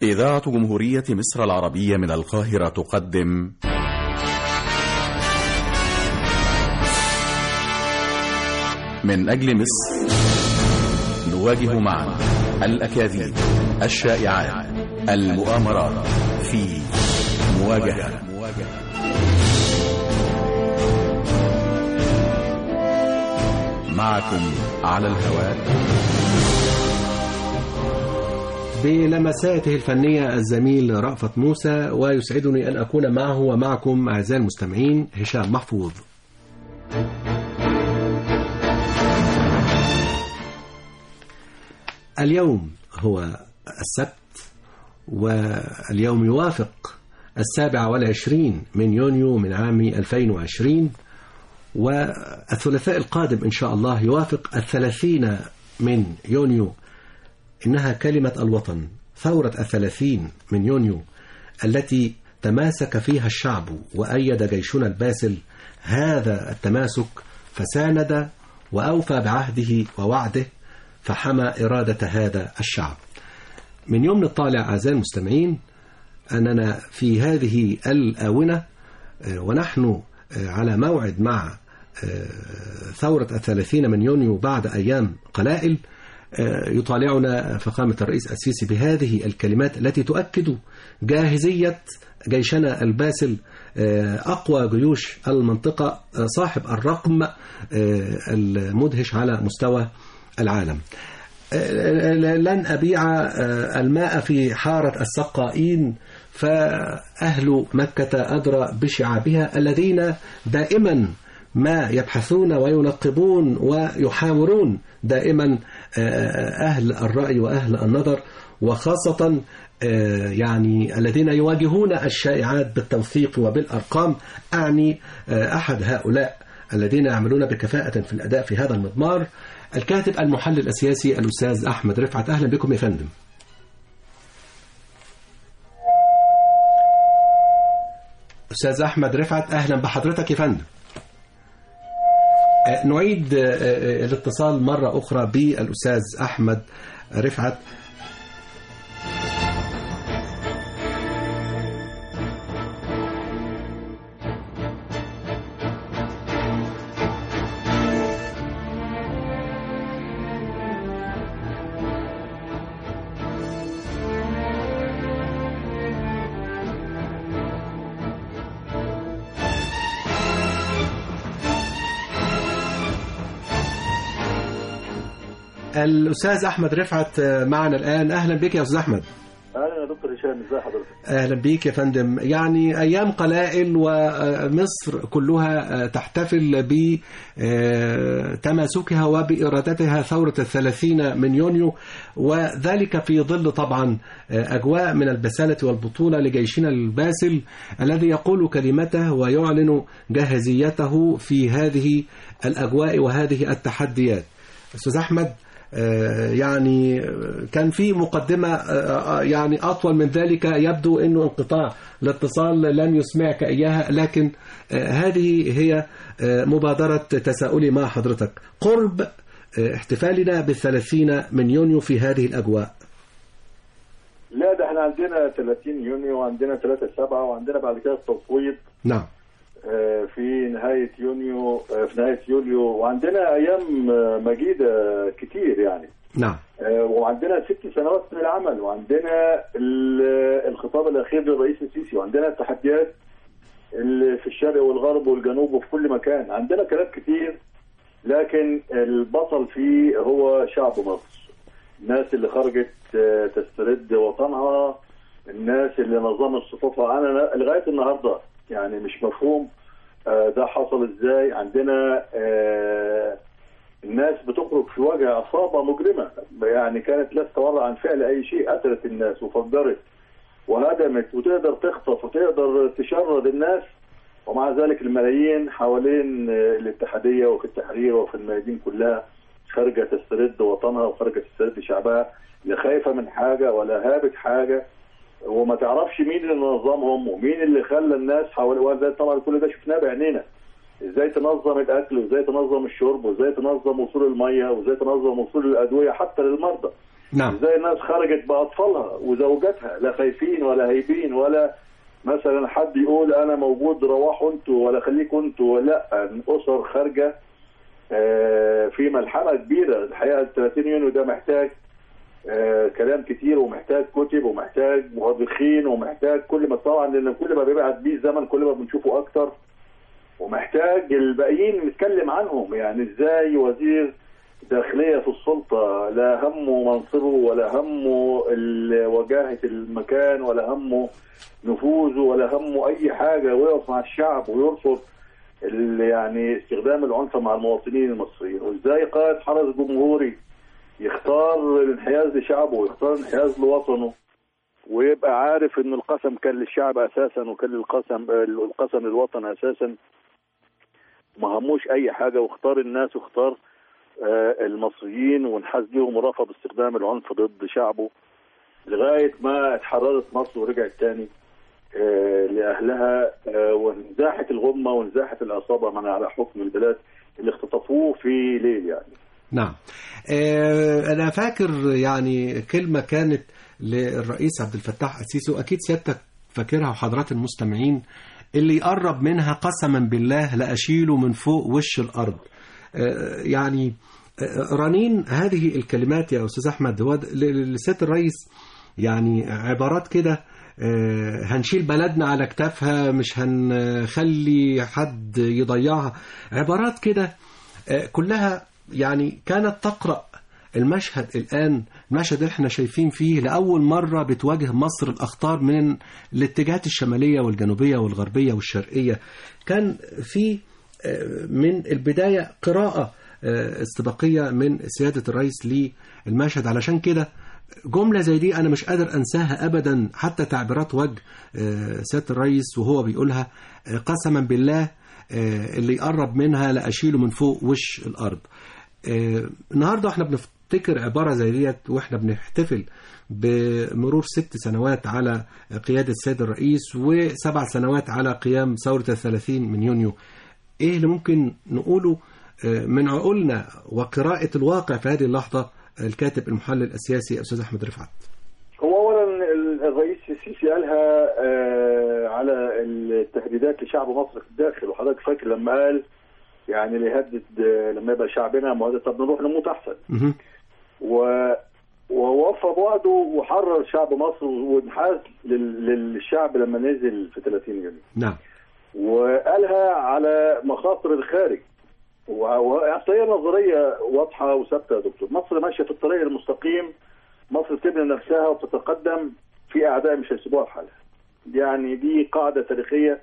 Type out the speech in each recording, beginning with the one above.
إذاعة جمهورية مصر العربية من القاهرة تقدم من أجل مصر نواجه معا الأكاذيب الشائعات المؤامرات في مواجهة معكم على الهواء بلمساته الفنية الزميل رأفت موسى ويسعدني أن أكون معه ومعكم أعزائي المستمعين هشام محفوظ اليوم هو السبت واليوم يوافق السابع والعشرين من يونيو من عام 2020 والثلاثاء القادم إن شاء الله يوافق الثلاثين من يونيو إنها كلمة الوطن ثورة الثلاثين من يونيو التي تماسك فيها الشعب وأيد جيشنا الباسل هذا التماسك فساند وأوفى بعهده ووعده فحمى إرادة هذا الشعب من يوم الطالع أعزائي المستمعين أننا في هذه الآونة ونحن على موعد مع ثورة الثلاثين من يونيو بعد أيام قلائل يطالعنا فخامة الرئيس السيسي بهذه الكلمات التي تؤكد جاهزية جيشنا الباسل أقوى جيوش المنطقة صاحب الرقم المدهش على مستوى العالم لن أبيع الماء في حارة السقائين فأهل مكة أدرى بشعابها الذين دائما ما يبحثون وينقبون ويحاورون دائما أهل الرأي وأهل النظر وخاصة يعني الذين يواجهون الشائعات بالتوثيق وبالأرقام أعني أحد هؤلاء الذين يعملون بكفاءة في الأداء في هذا المضمار الكاتب المحلل السياسي الأستاذ أحمد رفعت أهلا بكم يا فندم أستاذ أحمد رفعت أهلا بحضرتك يا فندم نعيد الاتصال مرة أخرى بالأستاذ أحمد رفعت الأستاذ أحمد رفعت معنا الآن أهلا بك يا أستاذ أحمد اهلا يا دكتور هشام ازي حضرتك أهلا بيك يا فندم يعني أيام قلائل ومصر كلها تحتفل بتماسكها وبإرادتها ثورة الثلاثين من يونيو وذلك في ظل طبعا أجواء من البسالة والبطولة لجيشنا الباسل الذي يقول كلمته ويعلن جاهزيته في هذه الأجواء وهذه التحديات أستاذ أحمد يعني كان في مقدمة يعني أطول من ذلك يبدو أنه انقطاع الاتصال لن يسمعك إياها لكن هذه هي مبادرة تساؤلي مع حضرتك قرب احتفالنا بالثلاثين من يونيو في هذه الأجواء لا ده احنا عندنا 30 يونيو وعندنا 3 7 وعندنا بعد كده التصويت نعم في نهاية يونيو في نهاية يوليو وعندنا أيام مجيدة كتير يعني نعم وعندنا ست سنوات من العمل وعندنا الخطاب الأخير للرئيس السيسي وعندنا التحديات اللي في الشرق والغرب والجنوب وفي كل مكان عندنا كلام كتير لكن البطل فيه هو شعب مصر الناس اللي خرجت تسترد وطنها الناس اللي نظمت صفوفها أنا لغاية النهارده يعني مش مفهوم آه ده حصل ازاي عندنا آه الناس بتخرج في وجه عصابه مجرمه يعني كانت لا تتورع عن فعل اي شيء قتلت الناس وفجرت وهدمت وتقدر تخطف وتقدر تشرد الناس ومع ذلك الملايين حوالين الاتحاديه وفي التحرير وفي الميادين كلها خارجه تسترد وطنها وخارجه تسترد شعبها لا خايفه من حاجه ولا هابت حاجه وما تعرفش مين اللي نظمهم ومين اللي خلى الناس حوالي طبعا كل ده شفناه بعينينا ازاي تنظم الاكل وازاي تنظم الشرب وازاي تنظم وصول الميه وازاي تنظم وصول الادويه حتى للمرضى نعم ازاي الناس خرجت باطفالها وزوجاتها لا خايفين ولا هايبين ولا مثلا حد يقول انا موجود روحوا انتوا ولا خليكوا انتوا لا الاسر خارجه آه، في ملحمه كبيره الحقيقه 30 يونيو ده محتاج آه، كلام كتير ومحتاج كتب ومحتاج مؤرخين ومحتاج كل ما طبعا لان كل ما بيبعد بيه الزمن كل ما بنشوفه اكتر ومحتاج الباقيين نتكلم عنهم يعني ازاي وزير داخلية في السلطة لا همه منصبه ولا همه ال- وجاهة المكان ولا همه نفوذه ولا همه أي حاجة ويقف مع الشعب ويرفض ال- يعني استخدام العنف مع المواطنين المصريين وازاي قائد حرس جمهوري يختار الانحياز لشعبه ويختار الانحياز لوطنه ويبقى عارف ان القسم كان للشعب اساسا وكان القسم القسم للوطن اساسا ما هموش اي حاجه واختار الناس واختار آه، المصريين وانحاز ليهم ورفض استخدام العنف ضد شعبه لغايه ما اتحررت مصر ورجعت تاني آه، لاهلها آه، وانزاحت الغمه وانزاحت العصابه من على حكم البلاد اللي اختطفوه في ليل يعني نعم آه، أنا فاكر يعني كلمة كانت للرئيس عبد الفتاح السيسي وأكيد سيادتك فاكرها وحضرات المستمعين اللي يقرب منها قسما بالله لأشيله من فوق وش الأرض آه، يعني آه، رنين هذه الكلمات يا أستاذ أحمد هو د- ل- لسيادة الرئيس يعني عبارات كده آه، هنشيل بلدنا على كتافها مش هنخلي حد يضيعها عبارات كده آه، كلها يعني كانت تقرأ المشهد الآن المشهد اللي احنا شايفين فيه لأول مرة بتواجه مصر الأخطار من الاتجاهات الشمالية والجنوبية والغربية والشرقية كان في آه، من البداية قراءة آه، استباقية من سيادة الرئيس للمشهد علشان كده جملة زي دي أنا مش قادر أنساها أبدا حتى تعبيرات وجه آه، سيادة الرئيس وهو بيقولها آه، قسما بالله آه، اللي يقرب منها لأشيله من فوق وش الأرض آه، النهارده احنا بنفتكر عبارة زي ديت واحنا بنحتفل بمرور ست سنوات على قيادة السيد الرئيس وسبع سنوات على قيام ثورة الثلاثين من يونيو ايه اللي ممكن نقوله آه، من عقولنا وقراءة الواقع في هذه اللحظة الكاتب المحلل السياسي أستاذ أحمد رفعت هو اولا ال- الرئيس السيسي قالها آه، على التهديدات لشعب مصر في الداخل وحضرتك فاكر لما قال يعني اللي يهدد آه، لما يبقى شعبنا مهدد طب نروح نموت احسن مهم. و ووفى بوعده وحرر شعب مصر وانحاز لل- للشعب لما نزل في 30 يونيو نعم وقالها على مخاطر الخارج وأصل هي نظريه واضحه وثابته يا دكتور مصر ماشيه في الطريق المستقيم مصر بتبني نفسها وبتتقدم في اعداء مش هيسيبوها في حالها يعني دي قاعده تاريخيه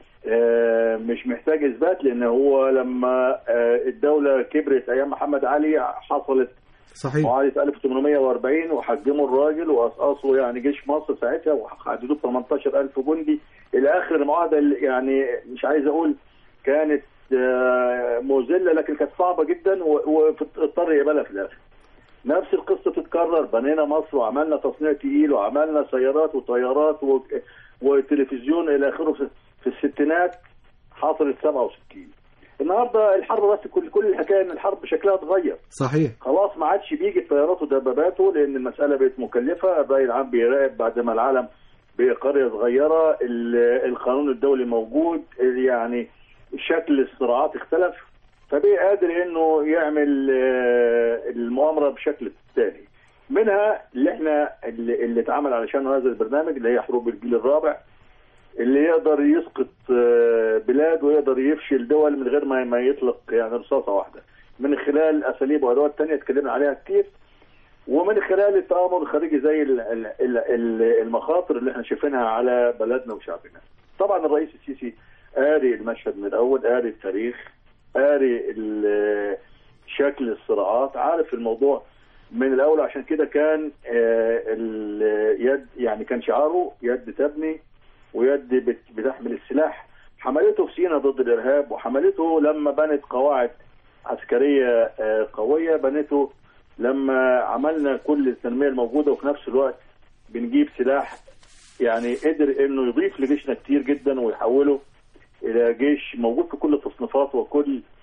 آه، مش محتاج اثبات لان هو لما آه، الدوله كبرت ايام محمد علي حصلت صحيح معاهده 1840 وحجموا الراجل وقصقصوا يعني جيش مصر ساعتها وحددوه ب 18000 جندي الى اخر المعاهده اللي يعني مش عايز اقول كانت آه، مذله لكن كانت صعبه جدا و- واضطر يقبلها في الاخر. نفس القصه تتكرر بنينا مصر وعملنا تصنيع تقيل وعملنا سيارات وطيارات و- وتلفزيون الى اخره في- في الستينات حصلت 67 النهارده الحرب بس كل كل الحكايه ان الحرب شكلها اتغير صحيح خلاص ما عادش بيجي طيارات ودباباته لان المساله بقت مكلفه الراي العام بيراقب بعد ما العالم بقى قريه صغيره ال- القانون الدولي موجود يعني شكل الصراعات اختلف فبقى قادر انه يعمل آه، المؤامره بشكل تاني منها اللي احنا اللي, اللي اتعمل علشان هذا البرنامج اللي هي حروب الجيل الرابع اللي يقدر يسقط آه، بلاد ويقدر يفشل دول من غير ما ما يطلق يعني رصاصه واحده من خلال اساليب وادوات تانية اتكلمنا عليها كتير ومن خلال التآمر الخارجي زي ال- ال- ال- ال- المخاطر اللي احنا شايفينها على بلدنا وشعبنا. طبعا الرئيس السيسي قاري المشهد من الاول، قاري التاريخ، قاري ال- شكل الصراعات، عارف الموضوع من الاول عشان كده كان آه، اليد يعني كان شعاره يد تبني ويد بت- بتحمل السلاح. حملته في سينا ضد الارهاب وحملته لما بنت قواعد عسكريه آه، قويه بنته لما عملنا كل التنميه الموجوده وفي نفس الوقت بنجيب سلاح يعني قدر انه يضيف لجيشنا كتير جدا ويحوله الى جيش موجود في كل التصنيفات وكل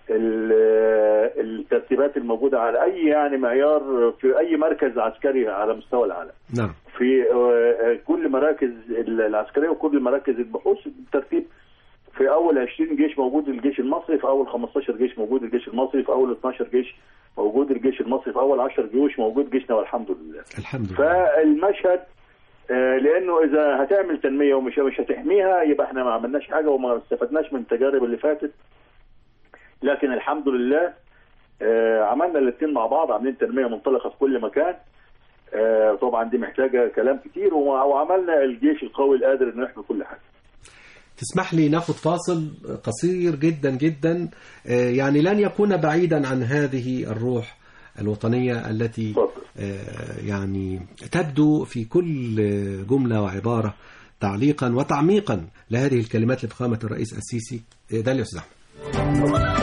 ال- الترتيبات الموجوده على اي يعني معيار في اي مركز عسكري على مستوى العالم نعم في آه، كل مراكز العسكريه وكل مراكز البحوث الترتيب في اول 20 جيش موجود الجيش المصري في اول 15 جيش موجود الجيش المصري في اول 12 جيش موجود الجيش المصري في اول 10 جيوش موجود جيشنا والحمد لله الحمد لله فالمشهد آه، لانه اذا هتعمل تنميه ومش مش هتحميها يبقى احنا ما عملناش حاجه وما استفدناش من التجارب اللي فاتت لكن الحمد لله آه، عملنا الاثنين مع بعض عاملين تنميه منطلقه في كل مكان آه، طبعا دي محتاجه كلام كتير وع- وعملنا الجيش القوي القادر انه يحمي كل حاجه تسمح لي ناخد فاصل قصير جدا جدا آه، يعني لن يكون بعيدا عن هذه الروح الوطنية التي اتفضل. آه، يعني تبدو في كل جملة وعبارة تعليقا وتعميقا لهذه الكلمات لفخامة الرئيس السيسي آه، ده اللي يا أستاذ أحمد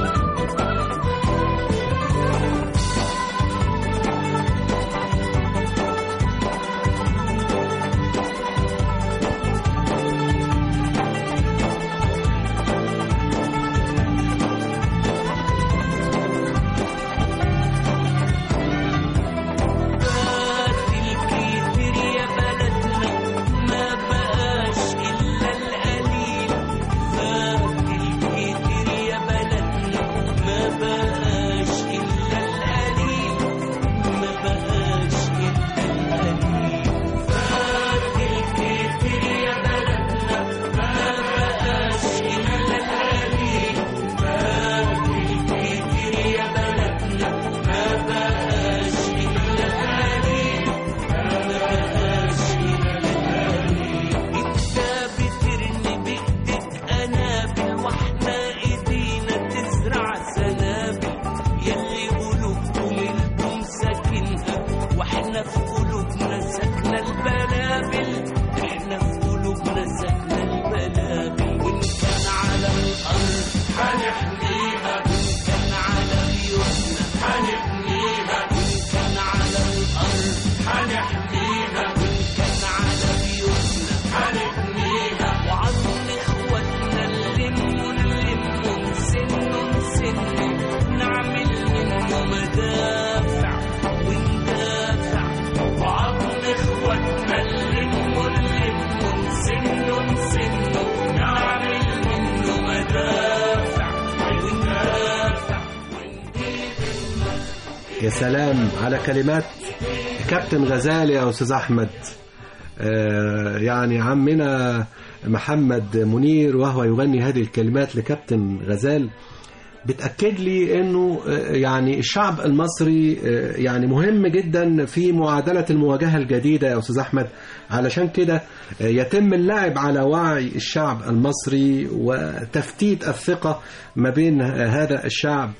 الكتير يا بلدنا ما بقاش إلا القليل فات الكتير يا بلدنا ما بقاش إلا القليل ما بقاش إلا القليل فات الكتير يا بلدنا ما بقاش إلا القليل فات الكتير يا بلدنا ما بقاش إلا القليل انت بترمي بايدك قنابل واحنا ايدينا تزرع سنابل يلي قلوبكم انتم ساكنها واحنا في قلوبنا ساكنه البلابل احنا في قلوبنا ساكنه البلابل وان كان على الارض هنحميها وان كان على بيوتنا هنبنيها وان كان على الارض هنحميها وان كان على بيوتنا هنبنيها وعظم اخواتنا نلموا نلموا نسنوا نسنوا نعمل منه مدافع وندافع وعظم اخواتنا نلموا نلموا نسنوا نسنوا نعمل منه مدافع وندافع يا سلام على كلمات كابتن غزالي يا أستاذ أحمد آه، يعني عمنا محمد منير وهو يغني هذه الكلمات لكابتن غزال بتأكد لي انه آه، يعني الشعب المصري آه، يعني مهم جدا في معادلة المواجهة الجديدة يا أستاذ أحمد علشان كده آه، يتم اللعب على وعي الشعب المصري وتفتيت الثقة ما بين آه، هذا الشعب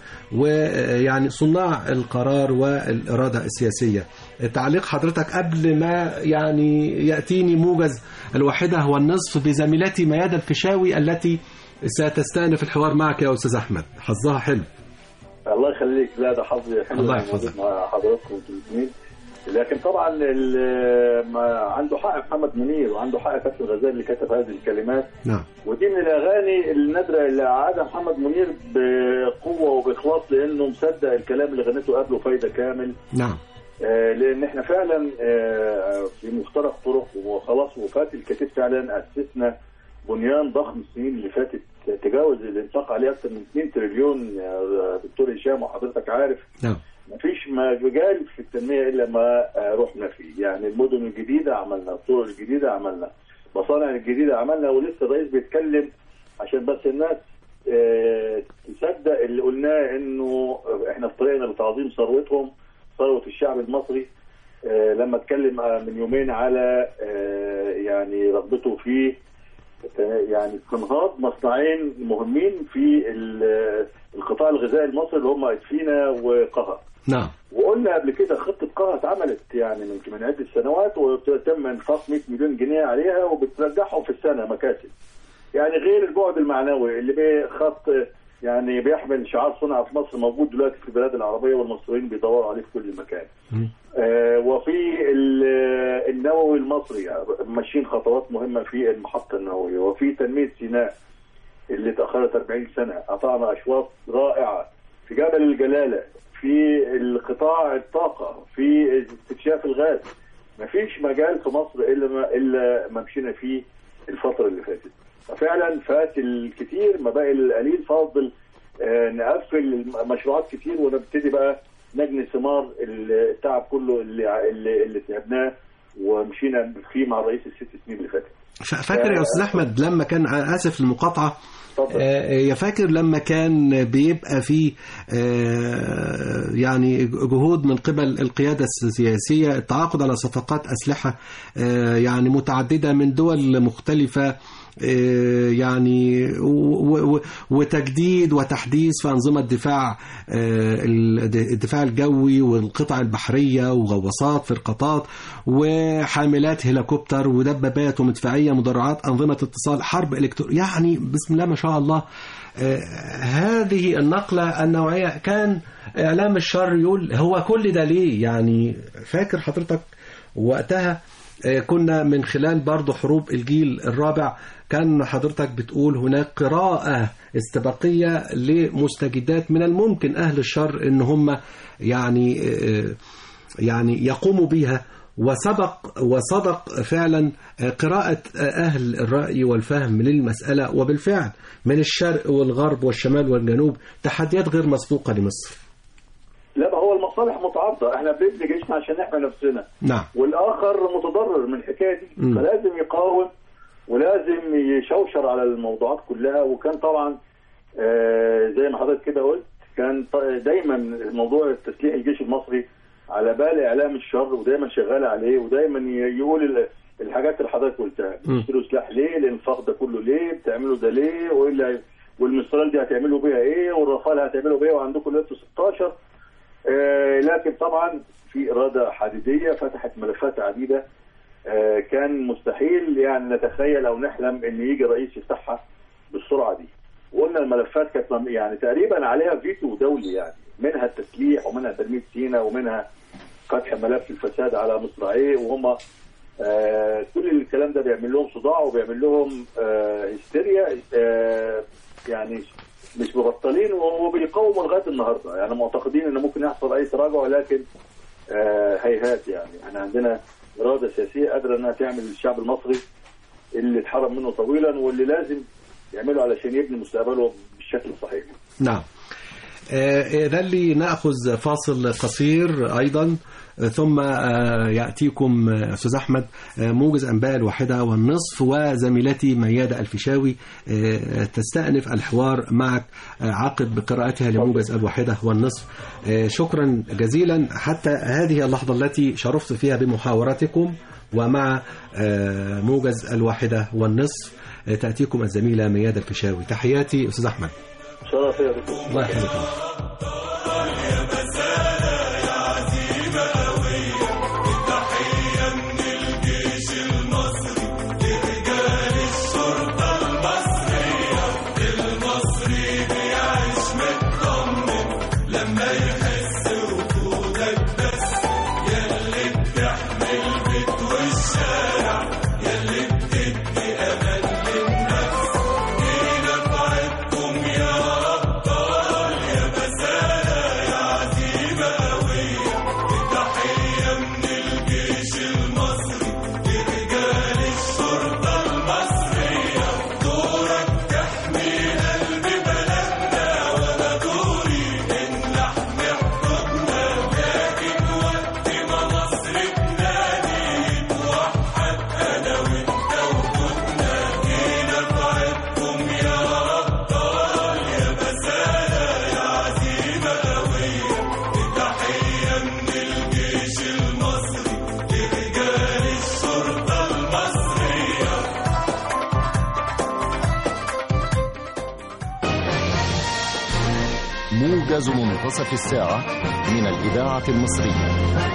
ويعني صناع القرار والإرادة السياسية تعليق حضرتك قبل ما يعني يأتيني موجز الواحدة هو النصف بزميلتي ميادة الفيشاوي التي ستستأنف الحوار معك يا أستاذ أحمد حظها حلو الله يخليك لا ده حظي حلو الله إني يحفظك. موجود مع حضراتكم انتوا الاثنين لكن طبعا ال- ما عنده حق محمد منير وعنده حق كابتن غزال اللي كتب هذه الكلمات نعم ودي من الاغاني النادره اللي اعادها محمد منير بقوه وباخلاص لانه مصدق الكلام اللي غنته قبله فايده كامل نعم آه، لان احنا فعلا آه، في مفترق طرق وخلاص وفات الكتيب فعلا اسسنا بنيان ضخم السنين اللي فاتت تجاوز الانفاق عليه اكثر من 2 تريليون يا دكتور هشام وحضرتك عارف نعم مفيش مجال في التنميه الا ما آه، رحنا فيه يعني المدن الجديده عملنا الطرق الجديده عملنا مصانع الجديده عملنا ولسه الرئيس بيتكلم عشان بس الناس آه، تصدق اللي قلناه انه احنا في طريقنا لتعظيم ثروتهم ثروه الشعب المصري آه، لما اتكلم آه، من يومين على آه، يعني رغبته في آه، يعني استنهاض مصنعين مهمين في ال- القطاع الغذائي المصري اللي هم ادفينا وقها نعم وقلنا قبل كده خطه قها اتعملت يعني من من عده سنوات وتم انفاق 100 مليون جنيه عليها وبترجعهم في السنه مكاسب يعني غير البعد المعنوي اللي بخط يعني بيحمل شعار صنع في مصر موجود دلوقتي في البلاد العربيه والمصريين بيدوروا عليه في كل مكان. مم. آه، وفي ال- النووي المصري ماشيين خطوات مهمه في المحطه النوويه وفي تنميه سيناء اللي تاخرت 40 سنه قطعنا اشواط رائعه في جبل الجلاله في القطاع الطاقه في استكشاف الغاز مفيش مجال في مصر الا ما الا ما مشينا فيه الفتره اللي فاتت ففعلا فات الكثير ما باقي القليل فاضل آه، نقفل مشروعات كتير ونبتدي بقى نجني ثمار التعب كله اللي اللي, اللي تعبناه ومشينا فيه مع الرئيس الست سنين اللي فاتت ف- فاكر يا استاذ احمد لما كان اسف المقاطعه اتفضل. آه، يا فاكر لما كان بيبقى في آه، يعني جهود من قبل القيادة السياسية التعاقد على صفقات أسلحة آه، يعني متعددة من دول مختلفة آه، يعني و- و- وتجديد وتحديث في أنظمة دفاع آه، الدفاع الجوي والقطع البحرية وغواصات فرقاطات وحاملات هليكوبتر ودبابات ومدفعية مدرعات أنظمة اتصال حرب إلكترونية يعني بسم الله ما شاء الله آه، هذه النقلة النوعية كان إعلام الشر يقول هو كل ده ليه يعني فاكر حضرتك وقتها آه، كنا من خلال برضه حروب الجيل الرابع كان حضرتك بتقول هناك قراءة استباقية لمستجدات من الممكن أهل الشر إن هم يعني آه، يعني يقوموا بها وسبق وصدق فعلا قراءة أهل الرأي والفهم للمسألة وبالفعل من الشرق والغرب والشمال والجنوب تحديات غير مسبوقة لمصر لا ما هو المصالح متعارضه احنا بنبني جيشنا عشان نحمي نفسنا نعم والاخر متضرر من الحكايه دي مم. فلازم يقاوم ولازم يشوشر على الموضوعات كلها وكان طبعا آه، زي ما حضرتك كده قلت كان ط- دايما موضوع تسليح الجيش المصري على بال اعلام الشر ودايما شغال عليه ودايما ي- يقول ال- الحاجات اللي حضرتك قلتها مم. بتشتروا سلاح ليه الانفاق ده كله ليه بتعملوا ده ليه وايه اللي هي- والمسترال دي هتعملوا بيها ايه والرافال هتعملوا بيها وعندكم الاف 16 آه، لكن طبعا في اراده حديديه فتحت ملفات عديده آه، كان مستحيل يعني نتخيل او نحلم ان يجي رئيس يفتحها بالسرعه دي وقلنا الملفات كانت مم- يعني تقريبا عليها فيتو دولي يعني منها التسليح ومنها تنميه سيناء ومنها فتح ملف الفساد على مصراعيه وهم آه كل الكلام ده بيعمل لهم صداع وبيعمل لهم آه هستيريا آه يعني مش مبطلين وبيقاوموا لغايه النهارده يعني معتقدين ان ممكن يحصل اي تراجع ولكن آه هيهات يعني احنا عندنا اراده سياسيه قادره انها تعمل الشعب المصري اللي اتحرم منه طويلا واللي لازم يعمله علشان يبني مستقبله بالشكل الصحيح. نعم آه، إذا لي نأخذ فاصل قصير أيضا آه، ثم آه، يأتيكم آه، أستاذ أحمد آه، موجز أنباء الواحدة والنصف وزميلتي ميادة الفيشاوي آه، تستأنف الحوار معك آه، عقب قراءتها لموجز الواحدة والنصف آه، شكرا جزيلا حتى هذه اللحظة التي شرفت فيها بمحاورتكم ومع آه، موجز الواحدة والنصف آه، تأتيكم الزميلة ميادة الفيشاوي تحياتي أستاذ أحمد شرف يا دكتور. الله يحفظك موجز منتصف الساعة من الإذاعة المصرية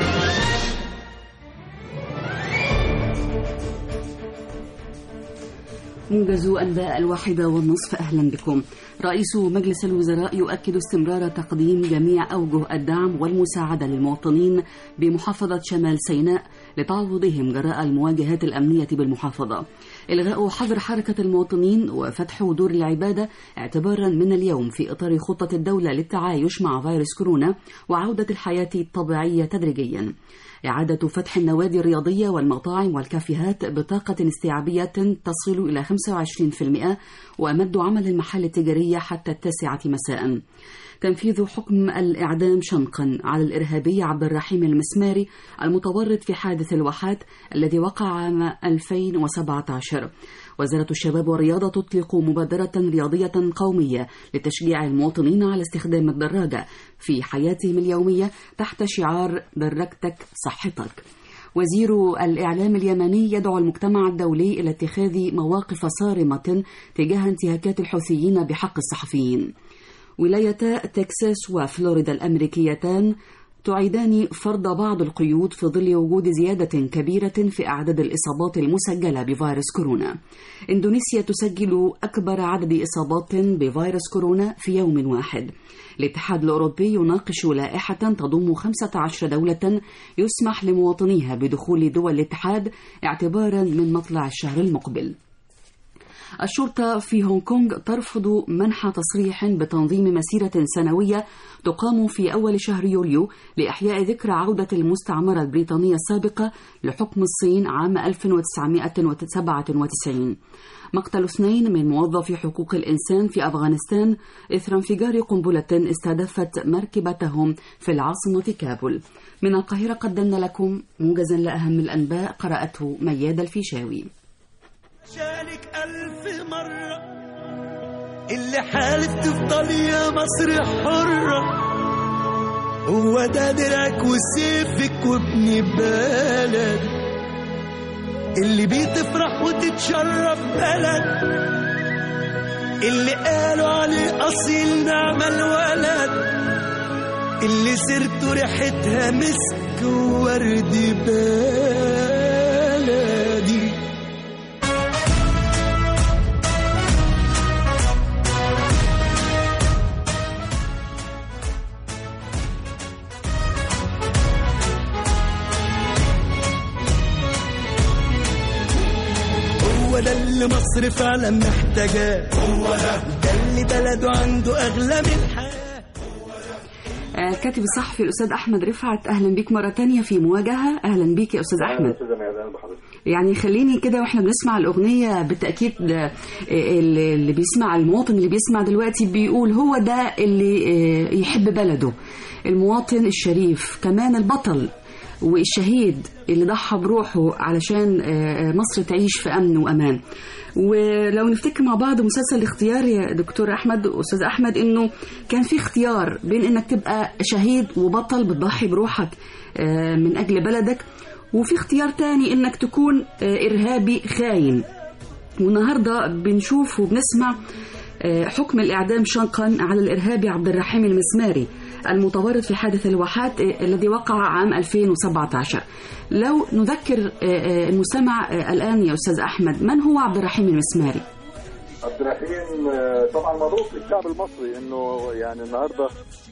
موجز أنباء الواحدة والنصف أهلا بكم رئيس مجلس الوزراء يؤكد استمرار تقديم جميع أوجه الدعم والمساعدة للمواطنين بمحافظة شمال سيناء لتعويضهم جراء المواجهات الأمنية بالمحافظة إلغاء حظر حركة المواطنين وفتح دور العبادة اعتبارا من اليوم في إطار خطة الدولة للتعايش مع فيروس كورونا وعودة الحياة الطبيعية تدريجيا إعادة فتح النوادي الرياضية والمطاعم والكافيهات بطاقة استيعابية تصل إلى 25% ومد عمل المحال التجارية حتى التاسعة مساء تنفيذ حكم الإعدام شنقا على الإرهابي عبد الرحيم المسماري المتورط في حادث الواحات الذي وقع عام 2017 وزارة الشباب والرياضة تطلق مبادرة رياضية قومية لتشجيع المواطنين على استخدام الدراجة في حياتهم اليومية تحت شعار دراجتك صحتك وزير الإعلام اليمني يدعو المجتمع الدولي إلى اتخاذ مواقف صارمة تجاه انتهاكات الحوثيين بحق الصحفيين ولايتا تكساس وفلوريدا الأمريكيتان تعيدان فرض بعض القيود في ظل وجود زيادة كبيرة في أعداد الإصابات المسجلة بفيروس كورونا. إندونيسيا تسجل أكبر عدد إصابات بفيروس كورونا في يوم واحد. الاتحاد الأوروبي يناقش لائحة تضم 15 دولة يسمح لمواطنيها بدخول دول الاتحاد اعتبارا من مطلع الشهر المقبل. الشرطة في هونغ كونغ ترفض منح تصريح بتنظيم مسيرة سنوية تقام في أول شهر يوليو لإحياء ذكرى عودة المستعمرة البريطانية السابقة لحكم الصين عام 1997 مقتل اثنين من موظفي حقوق الإنسان في أفغانستان إثر انفجار قنبلة استهدفت مركبتهم في العاصمة كابول من القاهرة قدمنا لكم موجزا لأهم الأنباء قرأته مياد الفيشاوي عشانك ألف مرة اللي حالف تفضل يا مصر حرة هو ده درعك وسيفك وابن بلد اللي بيه تفرح وتتشرف بلد اللي قالوا عليه أصيل نعم الولد اللي سيرته ريحتها مسك وورد بلدي هو ده اللي مصر فعلا محتاجاه هو ده ده اللي بلده عنده اغلى من الحياه آه، الكاتب الصحفي الأستاذ أحمد رفعت أهلا بك مرة تانية في مواجهة أهلا بك يا أستاذ أحمد استاذه ميادة اهلا بحضرتك يعني خليني كده واحنا بنسمع الأغنية بالتأكيد آه، اللي اللي بيسمع المواطن اللي بيسمع دلوقتي بيقول هو ده اللي آه، يحب بلده المواطن الشريف كمان البطل والشهيد اللي ضحى بروحه علشان آه، مصر تعيش في أمن وأمان ولو نفتكر مع بعض مسلسل الاختيار يا دكتور احمد استاذ احمد انه كان في اختيار بين انك تبقى شهيد وبطل بتضحي بروحك آه، من اجل بلدك وفي اختيار تاني انك تكون آه، ارهابي خاين والنهارده بنشوف وبنسمع آه، حكم الاعدام شنقا على الارهابي عبد الرحيم المسماري المتورط في حادث الواحات آه، الذي وقع عام 2017 لو نذكر آه، آه، المستمع آه، الان يا استاذ احمد من هو عبد الرحيم المسماري عبد الرحيم آه، طبعا مبروك للشعب المصري انه يعني النهارده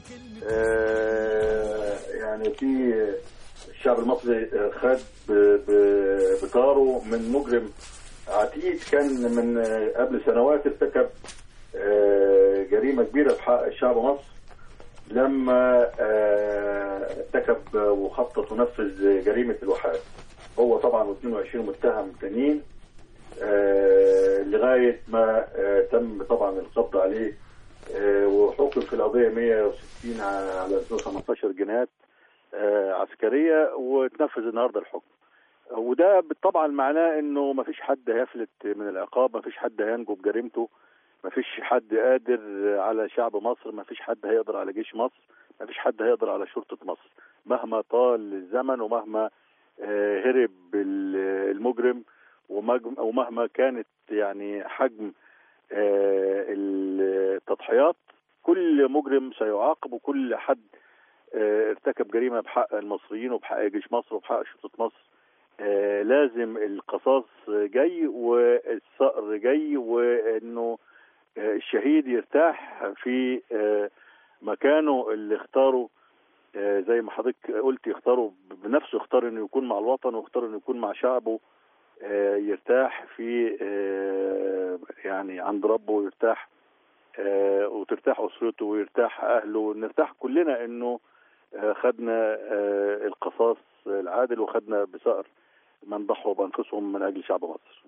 آه، يعني في الشعب المصري آه، خد ب- ب- بطاره من مجرم عتيد كان من آه، قبل سنوات ارتكب آه، جريمه كبيره في حق الشعب مصر لما آه، ارتكب وخطط ونفذ جريمه الوحات هو طبعا و22 متهم تانيين آه، لغايه ما آه، تم طبعا القبض عليه آه، وحكم في القضيه 160 على 15 جنايات آه، عسكريه وتنفذ النهارده الحكم وده طبعا معناه انه ما فيش حد هيفلت من العقاب ما فيش حد هينجو بجريمته ما فيش حد قادر على شعب مصر ما فيش حد هيقدر على جيش مصر ما فيش حد هيقدر على شرطة مصر مهما طال الزمن ومهما آه، هرب ال- المجرم ومج- ومهما كانت يعني حجم آه، التضحيات كل مجرم سيعاقب وكل حد آه، ارتكب جريمة بحق المصريين وبحق جيش مصر وبحق شرطة مصر آه، لازم القصاص جاي والثأر جاي وانه آه، الشهيد يرتاح في آه، مكانه اللي اختاره آه، زي ما حضرتك قلت يختاروا بنفسه يختار انه يكون مع الوطن ويختار انه يكون مع شعبه آه، يرتاح في آه، يعني عند ربه ويرتاح آه، وترتاح اسرته ويرتاح اهله نرتاح كلنا انه آه، خدنا آه، القصاص العادل وخدنا بثأر من ضحوا بانفسهم من اجل شعب مصر.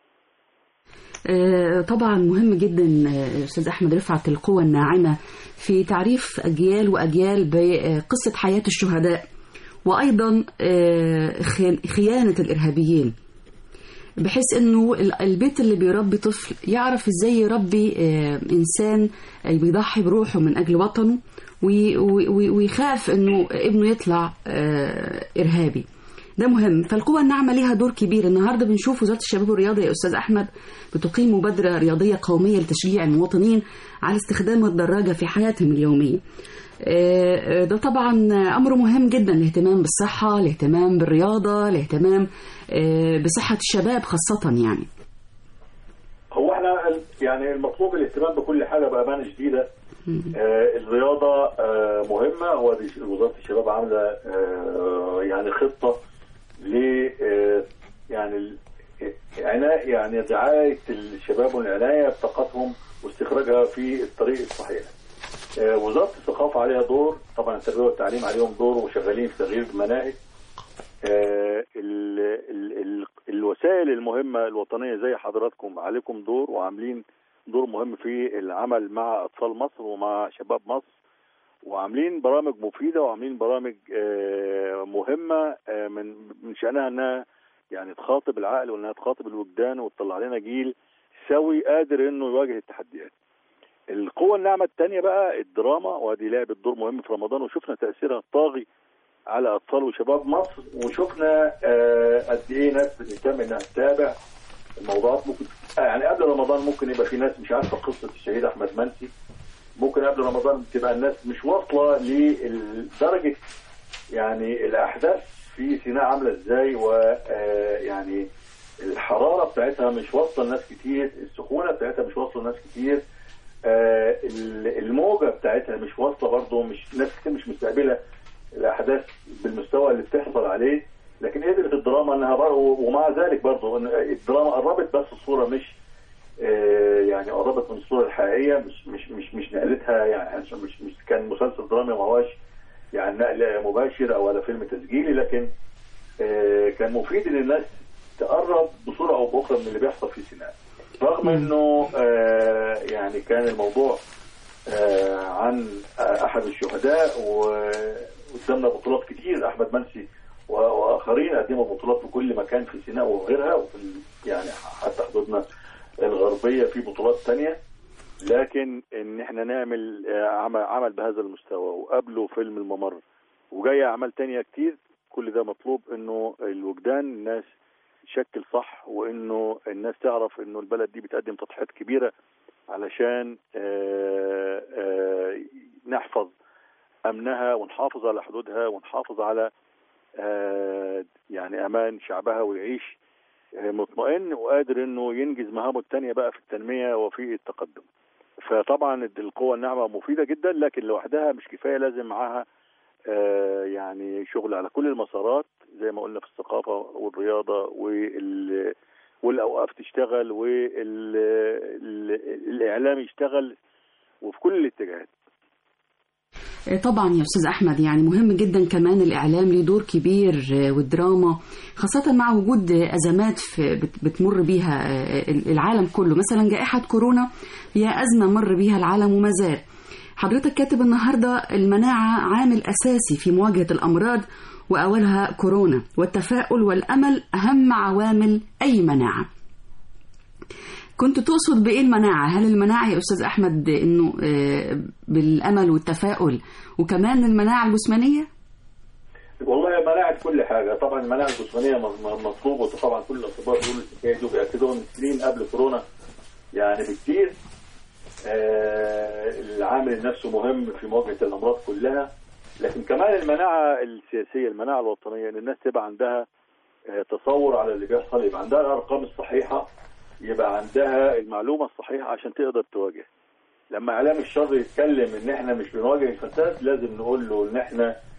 آه، طبعا مهم جدا آه، استاذ احمد رفعت القوى الناعمه في تعريف اجيال واجيال بقصه حياه الشهداء وايضا آه، خيان- خيانه الارهابيين بحيث انه ال- البيت اللي بيربي طفل يعرف ازاي يربي آه، انسان آه، بيضحي بروحه من اجل وطنه وي- وي- ويخاف انه ابنه يطلع آه، ارهابي ده مهم فالقوى الناعمه ليها دور كبير النهارده بنشوف وزاره الشباب والرياضه يا استاذ احمد بتقيم مبادره رياضيه قوميه لتشجيع المواطنين على استخدام الدراجه في حياتهم اليوميه آه، آه، ده طبعا امر مهم جدا الاهتمام بالصحه الاهتمام بالرياضه الاهتمام آه، بصحه الشباب خاصه يعني هو احنا ال- يعني المطلوب الاهتمام بكل حاجه بامانه شديده آه الرياضه آه مهمه هو دي وزاره الشباب عامله آه يعني خطه ل آه يعني ال- عناية يعني رعايه الشباب والعنايه بطاقتهم واستخراجها في الطريق الصحيح. آه وزاره الثقافه عليها دور طبعا التربيه والتعليم عليهم دور وشغالين في تغيير المناهج آه، ال ال ال الوسائل المهمة الوطنية زي حضراتكم عليكم دور وعاملين دور مهم في العمل مع أطفال مصر ومع شباب مصر وعاملين برامج مفيدة وعاملين برامج آه، مهمة آه، من من شأنها أنها يعني تخاطب العقل وأنها تخاطب الوجدان وتطلع لنا جيل سوي قادر إنه يواجه التحديات. القوة الناعمة الثانية بقى الدراما وهذه لعبت دور مهم في رمضان وشفنا تأثيرها الطاغي على اطفال وشباب مصر وشفنا آه، قد ايه ناس بتهتم انها تتابع الموضوعات ممكن آه، يعني قبل رمضان ممكن يبقى في ناس مش عارفه قصه الشهيد احمد منسي ممكن قبل رمضان تبقى الناس مش واصله لدرجه يعني الاحداث في سيناء عامله ازاي ويعني الحراره بتاعتها مش واصله لناس كتير السخونه بتاعتها مش واصله لناس كتير آه، ال- الموجه بتاعتها مش واصله برضه مش ناس كتير مش مستقبله الاحداث بالمستوى اللي بتحصل عليه لكن قدرت الدراما انها بر... ومع ذلك برضه إن الدراما قربت بس الصوره مش آه، يعني قربت من الصوره الحقيقيه مش مش مش مش نقلتها يعني عشان مش مش كان مسلسل درامي ما هواش يعني نقل مباشر او ولا فيلم تسجيلي لكن آه، كان مفيد ان الناس تقرب بصوره او باخرى من اللي بيحصل في سيناء رغم انه آه، يعني كان الموضوع آه، عن آه، احد الشهداء وقدامنا بطولات كتير احمد منسي و- واخرين قدموا بطولات في كل مكان في سيناء وغيرها وفي ال- يعني حتى حدودنا الغربيه في بطولات تانية لكن ان احنا نعمل آه، عمل عمل بهذا المستوى وقبله فيلم الممر وجايه اعمال تانية كتير كل ده مطلوب انه الوجدان الناس تشكل صح وانه الناس تعرف انه البلد دي بتقدم تضحيات كبيره علشان آه، آه، نحفظ امنها ونحافظ على حدودها ونحافظ على آه، يعني امان شعبها ويعيش آه، مطمئن وقادر انه ينجز مهامه التانية بقى في التنميه وفي التقدم. فطبعا القوة الناعمة مفيدة جدا لكن لوحدها مش كفاية لازم معاها آه، يعني شغل على كل المسارات زي ما قلنا في الثقافة والرياضة وال والأوقاف تشتغل والإعلام يشتغل وفي كل الاتجاهات طبعا يا استاذ احمد يعني مهم جدا كمان الاعلام له دور كبير آه، والدراما خاصه مع وجود آه، ازمات في بت- بتمر بيها آه، العالم كله مثلا جائحه كورونا هي ازمه مر بيها العالم وما زال حضرتك كاتب النهارده المناعه عامل اساسي في مواجهه الامراض واولها كورونا والتفاؤل والامل اهم عوامل اي مناعه كنت تقصد بايه المناعه هل المناعه يا استاذ احمد انه آه، بالامل والتفاؤل وكمان المناعه الجسمانيه والله مناعة كل حاجة طبعا المناعة الجسمانية م- م- مطلوبة وطبعا كل الأطباء بيقولوا الحكاية دي وبيأكدوها من سنين قبل كورونا يعني بكتير آه العامل نفسه مهم في مواجهة الأمراض كلها لكن كمان المناعة السياسية المناعة الوطنية إن الناس تبقى عندها آه تصور على اللي بيحصل يبقى عندها الأرقام الصحيحة يبقى عندها المعلومة الصحيحة عشان تقدر تواجه لما إعلام الشر يتكلم إن إحنا مش بنواجه الفساد لازم نقول له إن إحنا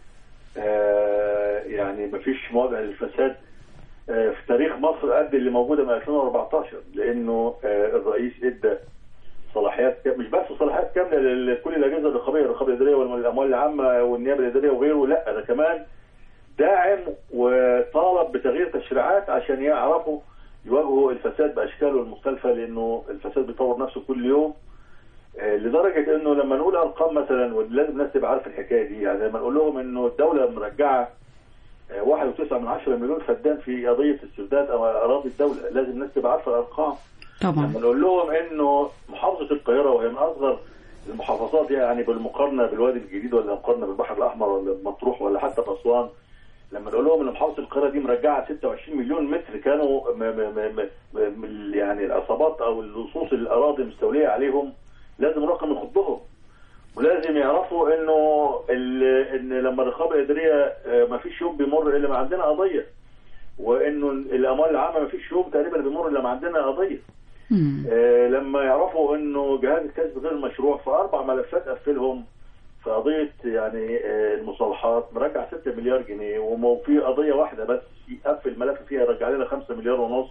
آه، يعني مفيش مواجهه للفساد آه، في تاريخ مصر قد اللي موجوده من 2014 لانه آه، الرئيس ادى صلاحيات كام- مش بس صلاحيات كامله لكل الاجهزه الرقابيه الرقابه الاداريه والاموال العامه والنيابه الاداريه وغيره لا ده كمان داعم وطالب بتغيير تشريعات عشان يعرفوا يواجهوا الفساد باشكاله المختلفه لانه الفساد بيطور نفسه كل يوم آه، لدرجه انه لما نقول ارقام مثلا ولازم الناس تبقى عارفه الحكايه دي يعني لما نقول لهم انه الدوله مرجعه آه، واحد وتسعة من عشرة مليون فدان في قضية استرداد أو أراضي الدولة لازم الناس تبقى عارفة الأرقام طبعا لما نقول لهم إنه محافظة القاهرة وهي من أصغر المحافظات يعني بالمقارنة بالوادي الجديد ولا مقارنة بالبحر الأحمر ولا بمطروح ولا حتى في أسوان لما نقول لهم إن محافظة القاهرة دي مرجعة 26 مليون متر كانوا م م م م م يعني العصابات أو اللصوص الأراضي مستولية عليهم لازم رقم يخضهم ولازم يعرفوا انه ال- ان لما الرقابه الاداريه ما فيش يوم بيمر الا ما عندنا قضيه وانه الاموال العامه ما فيش يوم تقريبا بيمر الا ما عندنا قضيه مم. آه، لما يعرفوا انه جهاز الكسب غير مشروع في اربع ملفات قفلهم في قضيه يعني آه، المصالحات مرجع 6 مليار جنيه وفي قضيه واحده بس يقفل ملف فيها رجع لنا 5 مليار ونص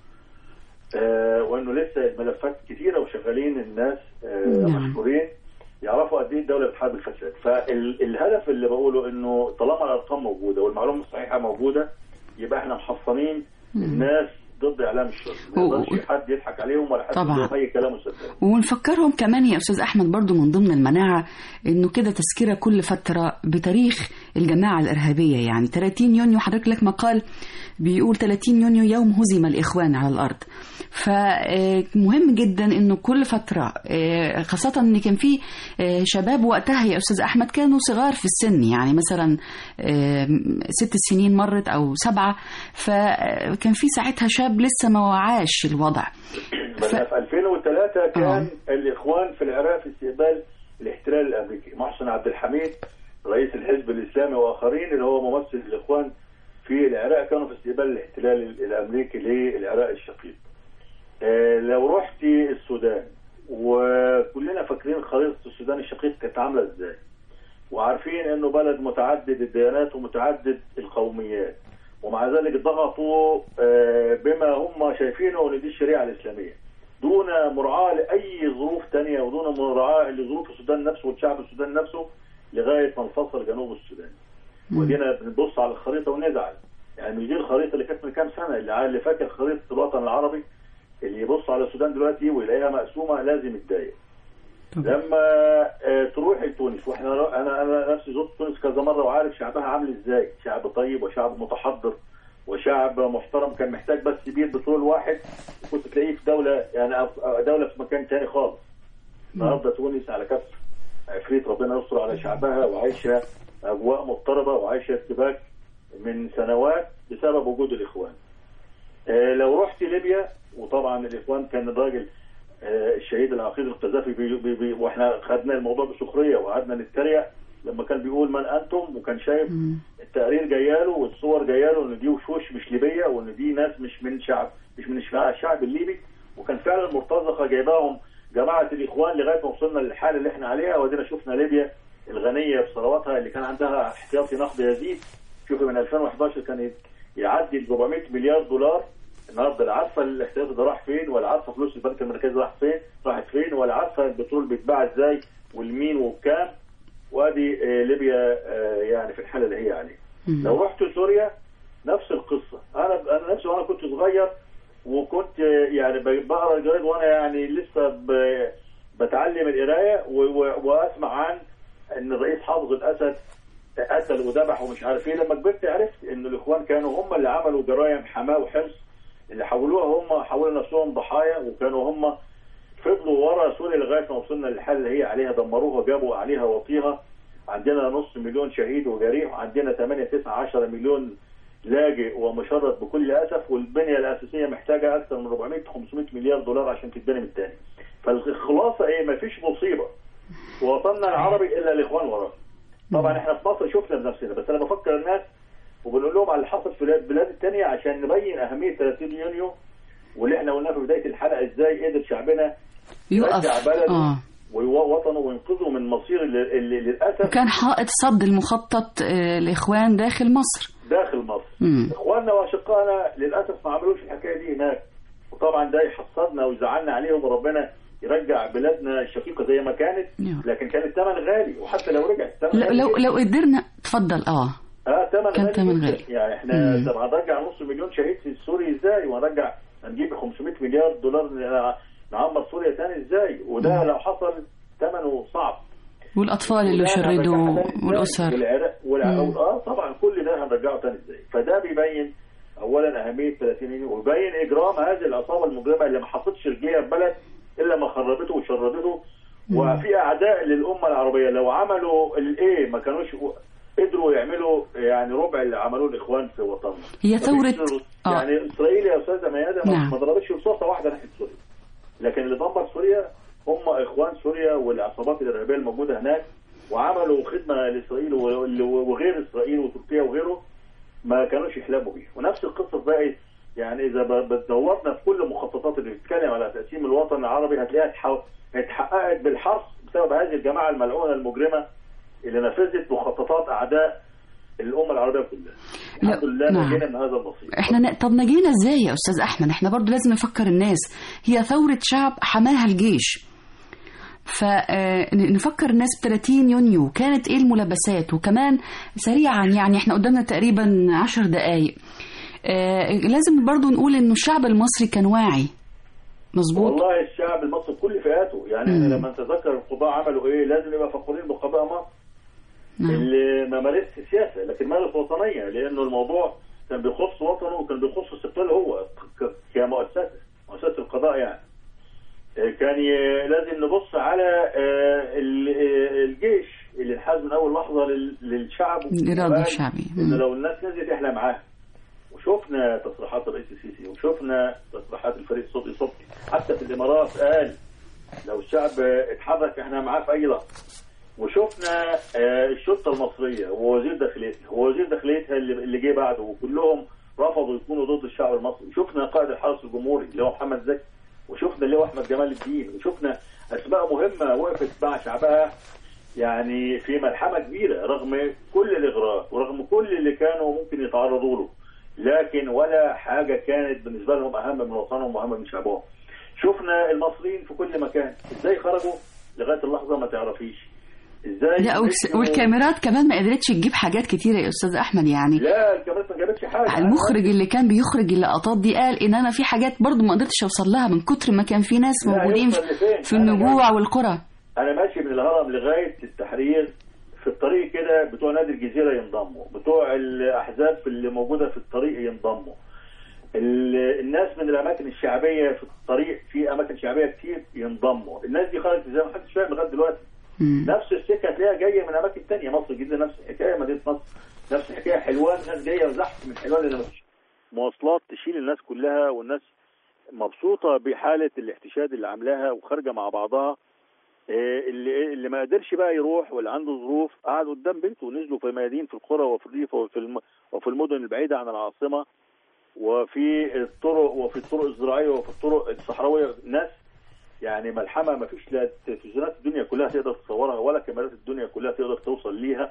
آه، وانه لسه الملفات كتيره وشغالين الناس آه، نعم. مشهورين يعرفوا قد ايه الدوله بتحارب الفساد فالهدف اللي بقوله انه طالما الارقام موجوده والمعلومه الصحيحه موجوده يبقى احنا محصنين الناس ضد اعلام الشر ما و- يقدرش حد يضحك عليهم ولا حد طبعا. يقول لهم اي كلام وصدق ونفكرهم كمان يا أستاذ أحمد برضو من ضمن المناعة إنه كده تذكرة كل فترة بتاريخ الجماعة الإرهابية يعني 30 يونيو حضرتك لك مقال بيقول 30 يونيو يوم هزم الإخوان على الأرض فمهم جدا إنه كل فترة آه، خاصة إن كان في آه، شباب وقتها يا أستاذ أحمد كانوا صغار في السن يعني مثلا آه، ست سنين مرت أو سبعة فكان في ساعتها شاب لسه ما وعاش الوضع بل ف- في 2003 كان آه. الاخوان في العراق في استقبال الاحتلال الامريكي محسن عبد الحميد رئيس الحزب الاسلامي واخرين اللي هو ممثل الاخوان في العراق كانوا في استقبال الاحتلال الامريكي للعراق الشقيق آه، لو رحت السودان وكلنا فاكرين خريطه السودان الشقيق كانت عامله ازاي وعارفين انه بلد متعدد الديانات ومتعدد القوميات ومع ذلك ضغطوا آه، بما هم شايفينه ان دي الشريعه الاسلاميه دون مراعاه لاي ظروف تانية ودون مراعاه لظروف السودان نفسه والشعب السوداني نفسه لغايه ما انفصل جنوب السودان ودينا بنبص على الخريطه ونزعل يعني مش دي الخريطه اللي كانت من كام سنه اللي عا- اللي فاكر خريطه الوطن العربي اللي يبص على السودان دلوقتي ويلاقيها مقسومه لازم يتضايق لما آه، تروح لتونس واحنا انا انا نفسي زرت تونس كذا مره وعارف شعبها عامل ازاي شعب طيب وشعب متحضر وشعب محترم كان محتاج بس بير بترول واحد كنت تلاقيه في دوله يعني أف- دوله في مكان تاني خالص النهارده تونس على كف عفريت ربنا يستر على شعبها وعايشه اجواء مضطربه وعايشه ارتباك من سنوات بسبب وجود الاخوان. آه، لو رحت ليبيا وطبعا الاخوان كان الراجل آه، الشهيد العقيد القذافي بي بي بي واحنا خدنا الموضوع بسخريه وقعدنا نتريق لما كان بيقول من انتم وكان شايف التقرير جاياله والصور جاياله ان دي وشوش مش ليبيه وان دي ناس مش من شعب مش من الشعب- الشعب الليبي وكان فعلا مرتزقه جايباهم جماعه الاخوان لغايه ما وصلنا للحاله اللي احنا عليها ودينا شفنا ليبيا الغنيه بثرواتها اللي كان عندها احتياطي نقد يزيد شوفي من 2011 كان يعدي ال 400 مليار دولار النهارده لا عارفه الاحتياطي ده راح فين ولا عارفه فلوس البنك المركزي راح فين راحت فين ولا عارفه البترول بيتباع ازاي والمين وبكام وادي آه، ليبيا آه، يعني في الحاله اللي هي عليها لو رحت سوريا نفس القصه انا انا نفسي وانا كنت صغير وكنت آه، يعني ب- بقرا الجرايد وانا يعني لسه ب- بتعلم القرايه و- و- واسمع عن ان الرئيس حافظ الاسد قتل وذبح ومش عارف ايه لما كبرت عرفت ان الاخوان كانوا هم اللي عملوا جرائم حماه وحرص اللي حولوها هم حولوا نفسهم ضحايا وكانوا هم فضلوا ورا سوريا لغايه ما وصلنا للحاله اللي هي عليها دمروها وجابوا عليها وطيها عندنا نص مليون شهيد وجريح وعندنا 8 9 10 مليون لاجئ ومشرد بكل اسف والبنيه الاساسيه محتاجه اكثر من 400 500 مليار دولار عشان تتبني من تاني فالخلاصه ايه مفيش مصيبه في وطننا العربي الا الاخوان وراه طبعا احنا في مصر شفنا بنفسنا بس انا بفكر الناس وبنقول لهم على اللي حصل في البلاد الثانيه عشان نبين اهميه 30 يونيو واللي احنا قلناه في بدايه الحلقه ازاي قدر شعبنا يقف يرجع بلده اه ووطنه وينقذه من مصير اللي, اللي للاسف كان حائط صد المخطط آه، الإخوان داخل مصر داخل مصر مم. اخواننا واشقائنا للاسف ما عملوش الحكايه دي هناك وطبعا ده يحصدنا ويزعلنا عليهم وربنا يرجع بلادنا الشقيقه زي ما كانت نعم. لكن كان الثمن غالي وحتى لو رجع الثمن لو غالي لو, جداً. لو قدرنا تفضل اه اه ثمن كان غالي ثمن جداً. غالي. يعني احنا مم. طب هنرجع نص مليون شهيد في سوريا ازاي وهنرجع هنجيب 500 مليار دولار ن- نعمر سوريا تاني ازاي وده لو حصل ثمنه صعب والأطفال اللي وده شردوا هنرجعها تاني إزاي؟ والأسر والعراق والع... مم. اه طبعا كل ده هنرجعه تاني ازاي فده بيبين اولا اهميه 30 يونيو ويبين اجرام هذه العصابه المجرمه اللي ما حطتش رجليها في بلد الا ما خربته وشردته وفي اعداء للامه العربيه لو عملوا الايه ما كانوش قدروا يعملوا يعني ربع اللي عملوه الاخوان في وطننا هي مفيش ثورة رص- آه. يعني اسرائيل يا استاذه ميادة ما- نعم. ما ضربتش رصاصه واحده ناحيه سوريا لكن اللي دمر سوريا هم اخوان سوريا والعصابات الارهابيه الموجوده هناك وعملوا خدمه لاسرائيل و- وغير اسرائيل وتركيا وغيره ما كانوش يحلموا بيه ونفس القصه بقى يعني اذا ب- بدورنا في كل المخططات اللي بتتكلم على تقسيم الوطن العربي هتلاقيها اتح- اتحققت بالحرف بسبب هذه الجماعه الملعونه المجرمه اللي نفذت مخططات اعداء الامه العربيه كلها لا، الحمد لله نعم. نجينا من هذا المصير احنا ن... طب نجينا ازاي يا استاذ احمد احنا برضو لازم نفكر الناس هي ثورة شعب حماها الجيش فنفكر الناس ب 30 يونيو كانت ايه الملابسات وكمان سريعا يعني احنا قدامنا تقريبا 10 دقائق آه، لازم برضو نقول انه الشعب المصري كان واعي مظبوط والله الشعب المصري بكل فئاته يعني مم. احنا لما نتذكر القضاء عملوا ايه لازم يبقى فخورين بقضاء مصر نعم. اللي ما مارسش سياسه لكن مارس وطنيه لانه الموضوع كان بيخص وطنه وكان بيخص استقلاله هو ك- كمؤسسه مؤسسه القضاء يعني آه، كان ي- لازم نبص على آه، ال- آه، الجيش اللي انحاز من اول لحظه لل- للشعب الإرادة وقال الشعبية. ان مم. لو الناس نزلت احنا معاها وشفنا تصريحات الرئيس السيسي وشفنا تصريحات الفريق صبحي صبحي حتى في الامارات قال لو الشعب اتحرك احنا معاه في اي لحظه وشفنا آه، الشرطه المصريه ووزير داخليتها ووزير داخليتها اللي اللي جه بعده وكلهم رفضوا يكونوا ضد الشعب المصري شفنا قائد الحرس الجمهوري اللي هو محمد زكي وشفنا اللي هو احمد جمال الدين وشفنا اسماء مهمه وقفت مع شعبها يعني في ملحمه كبيره رغم كل الاغراء ورغم كل اللي كانوا ممكن يتعرضوا له لكن ولا حاجه كانت بالنسبه لهم اهم من وطنهم واهم من شعبهم شفنا المصريين في كل مكان ازاي خرجوا لغايه اللحظه ما تعرفيش ازاي لا والس- مشوا- والكاميرات كمان ما قدرتش تجيب حاجات كتيرة يا استاذ احمد يعني لا الكاميرات ما جابتش حاجه المخرج اللي كان بيخرج اللقطات دي قال ان انا في حاجات برضو ما قدرتش اوصل لها من كتر ما كان في ناس لا، موجودين يوصل لفين؟ في أنا النجوع والقرى انا ماشي من الهرم لغايه التحرير في الطريق كده بتوع نادي الجزيره ينضموا بتوع الاحزاب اللي موجوده في الطريق ينضموا ال- الناس من الاماكن الشعبيه في الطريق في اماكن شعبيه كتير ينضموا الناس دي خرجت زي ما حدش فاهم لغايه دلوقتي مم. نفس السكه هتلاقيها جايه من اماكن تانية مصر الجديده نفس الحكايه مدينه نصر نفس الحكايه حلوان ناس جايه زحف من حلوان اللي مفيش مواصلات تشيل الناس كلها والناس مبسوطه بحاله الاحتشاد اللي عاملاها وخارجه مع بعضها إيه اللي اللي ما قدرش بقى يروح واللي عنده ظروف قعد قدام بيته ونزلوا في ميادين في القرى وفي الريف وفي الم... وفي المدن البعيده عن العاصمه وفي الطرق وفي الطرق الزراعيه وفي الطرق الصحراويه ناس يعني ملحمه ما فيش لا تلفزيونات الدنيا كلها تقدر تصورها ولا كاميرات الدنيا كلها تقدر توصل ليها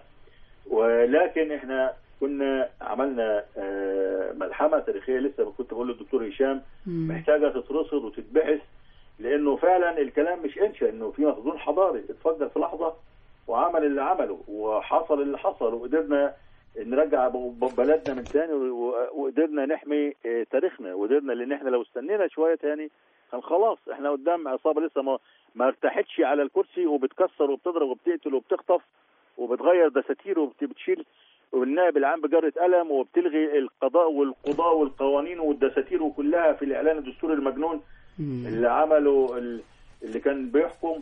ولكن احنا كنا عملنا آه، ملحمه تاريخيه لسه كنت بقول للدكتور هشام مم. محتاجه تترصد وتتبحث لانه فعلا الكلام مش انشا انه في مخزون حضاري اتفجر في لحظه وعمل اللي عمله وحصل اللي حصل وقدرنا نرجع ب- ب- بلدنا من تاني و- وقدرنا نحمي آه، تاريخنا وقدرنا لان احنا لو استنينا شويه تاني كان خلاص احنا قدام عصابه لسه ما ما ارتاحتش على الكرسي وبتكسر وبتضرب وبتقتل وبتخطف وبتغير دساتير وبتشيل والنائب العام بجرة قلم وبتلغي القضاء والقضاء والقوانين والدساتير وكلها في الاعلان الدستوري المجنون مم. اللي عمله ال- اللي كان بيحكم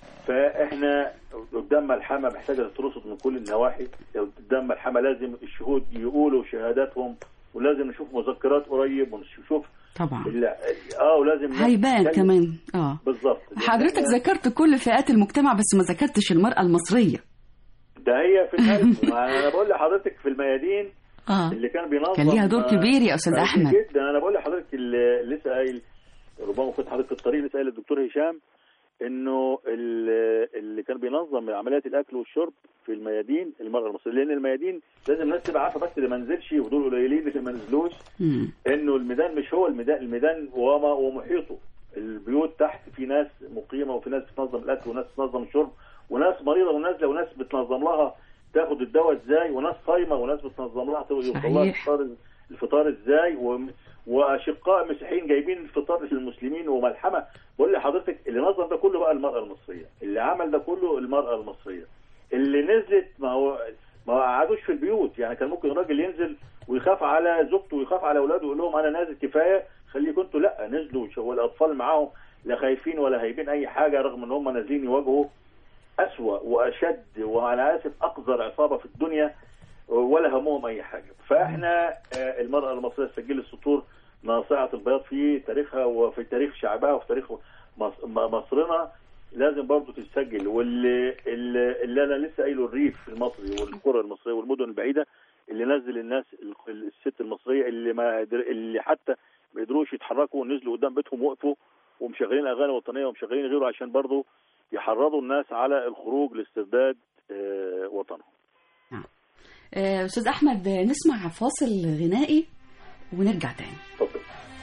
فاحنا قدام ملحمه محتاجه تترصد من كل النواحي قدام ملحمه لازم الشهود يقولوا شهاداتهم ولازم نشوف مذكرات قريب ونشوف طبعا ال- اه ولازم هيبان نتكلم- كمان اه بالظبط حضرتك ذكرت كل فئات المجتمع بس ما ذكرتش المرأة المصرية ده هي في القلب ما انا بقول لحضرتك في الميادين اه اللي كان بينظم كان ليها دور كبير يا أستاذ آه، أحمد. جدا انا بقول لحضرتك اللي لسه قايل ربما كنت حضرتك في الطريق لسه قايل الدكتور هشام انه ال- اللي كان بينظم عمليات الاكل والشرب في الميادين المراه المصريه لان الميادين لازم الناس تبقى عارفه بس اللي ما نزلش ودول قليلين اللي ما نزلوش مم. انه الميدان مش هو الميدان الميدان وما ومحيطه البيوت تحت في ناس مقيمه وفي ناس بتنظم الاكل وناس بتنظم الشرب وناس مريضه ونازله وناس بتنظم لها تاخد الدواء ازاي وناس صايمه وناس بتنظم لها يوصل لها صحيح. الفطار الفطار ازاي و... واشقاء مسيحيين جايبين الفطار للمسلمين وملحمه بقول لحضرتك اللي نظم ده كله بقى المراه المصريه اللي عمل ده كله المراه المصريه اللي نزلت ما هو ما قعدوش في البيوت يعني كان ممكن الراجل ينزل ويخاف على زوجته ويخاف على اولاده ويقول لهم انا نازل كفايه خليكم انتوا لا نزلوا شو- والاطفال معاهم لا خايفين ولا هايبين اي حاجه رغم ان هم نازلين يواجهوا اسوا واشد وانا اسف اقذر عصابه في الدنيا ولا همهم اي حاجه فاحنا آه، المراه المصريه سجلت سطور ناصعه البياض في تاريخها وفي تاريخ شعبها وفي تاريخ مص- م- مصرنا لازم برضه تتسجل واللي اللي, اللي انا لسه قايله الريف المصري والقرى المصريه والمدن البعيده اللي نزل الناس ال- الست المصريه اللي ما قدر اللي حتى ما قدروش يتحركوا ونزلوا قدام بيتهم وقفوا ومشغلين اغاني وطنيه ومشغلين غيره عشان برضه يحرضوا الناس على الخروج لاسترداد آه، وطنهم آه، أستاذ أحمد آه، نسمع فاصل غنائي ونرجع تاني اتفضل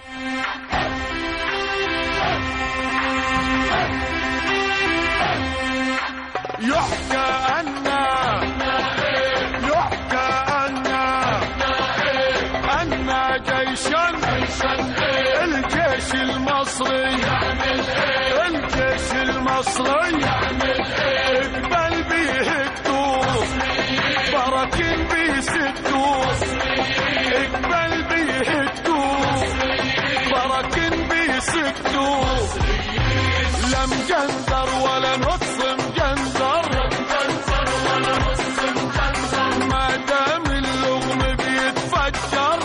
يحكى أن يحكى أن أن جيشا الجيش المصري الجيش المصري اقبل بيه كتوب بركين بيه ستوب اقبل بيه كتوب بركين بيه ستوب لم جنزر ولا نص مجنزر ما دام اللغم بيتفجر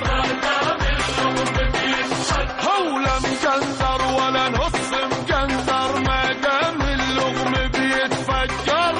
هو لم جنزر ولا نص مجنزر ما دام اللغم بيتفجر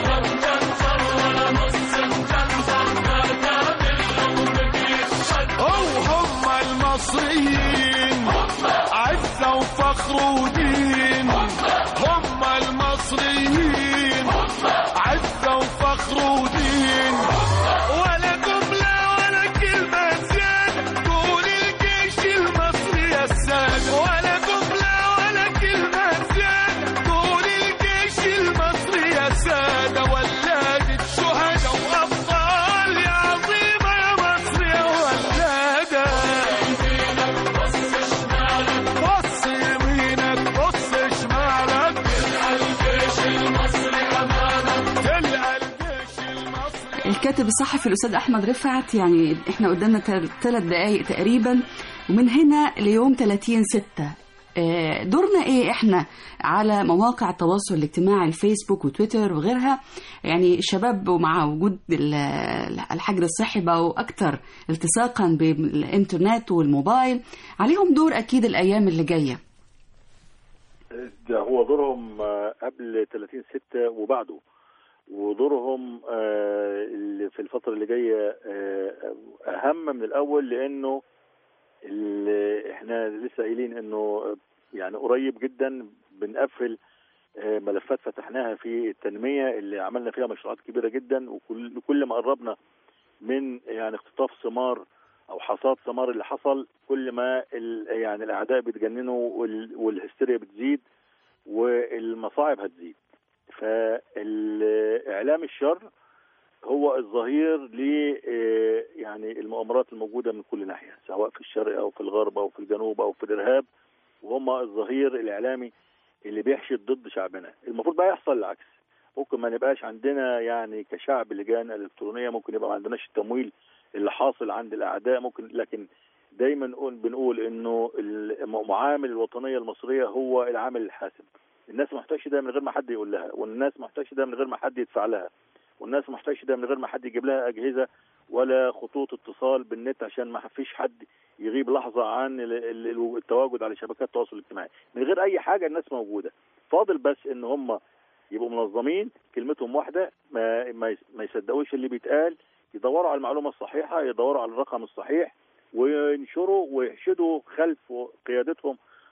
هو هم المصريين عزة وفخر ودين هم المصريين عزة وفخر ودين ولا جملة ولا كلمة زيادة قول الجيش المصري يا السادة ولا جملة ولا كلمة زيادة قول الجيش المصري يا سادة ولادة شهداء وأبطال يا عظيمة يا مصر يا ولادة بص يمينك بص شمالك تلقى الجيش المصري امامك تلقى الجيش المصري الكاتب الصحفي الأستاذ أحمد رفعت يعني إحنا قدامنا ثلاث دقايق تقريبا ومن هنا ليوم 30 ستة آه، دورنا ايه احنا على مواقع التواصل الاجتماعي الفيسبوك وتويتر وغيرها يعني الشباب ومع وجود ال- الحجر الصحي بقوا اكتر التصاقا بالانترنت والموبايل عليهم دور اكيد الايام اللي جايه ده هو دورهم آه، قبل 30 6 وبعده ودورهم آه، اللي في الفترة اللي جاية آه، أهم من الأول لأنه اللي احنا لسه قايلين انه يعني قريب جدا بنقفل آه، ملفات فتحناها في التنمية اللي عملنا فيها مشروعات كبيرة جدا وكل كل ما قربنا من يعني اختطاف ثمار او حصاد ثمار اللي حصل كل ما ال- يعني الاعداء بيتجننوا وال- والهستيريا بتزيد والمصاعب هتزيد فالاعلام الشر هو الظهير ل آه، يعني المؤامرات الموجوده من كل ناحيه سواء في الشرق او في الغرب او في الجنوب او في الارهاب وهم الظهير الاعلامي اللي بيحشد ضد شعبنا المفروض بقى يحصل العكس ممكن ما نبقاش عندنا يعني كشعب لجان الكترونيه ممكن يبقى ما عندناش التمويل اللي حاصل عند الاعداء ممكن لكن دايما نقول بنقول انه المعامل الوطنيه المصريه هو العامل الحاسم الناس محتاجه ده من غير ما حد يقول لها والناس محتاجه ده من غير ما حد يدفع لها والناس محتاجه ده من غير ما حد يجيب لها اجهزه ولا خطوط اتصال بالنت عشان ما فيش حد يغيب لحظه عن ال- ال- التواجد على شبكات التواصل الاجتماعي من غير اي حاجه الناس موجوده فاضل بس ان هم يبقوا منظمين كلمتهم واحده ما ما يس- ما يصدقوش اللي بيتقال يدوروا على المعلومه الصحيحه يدوروا على الرقم الصحيح وينشروا ويحشدوا خلف قيادتهم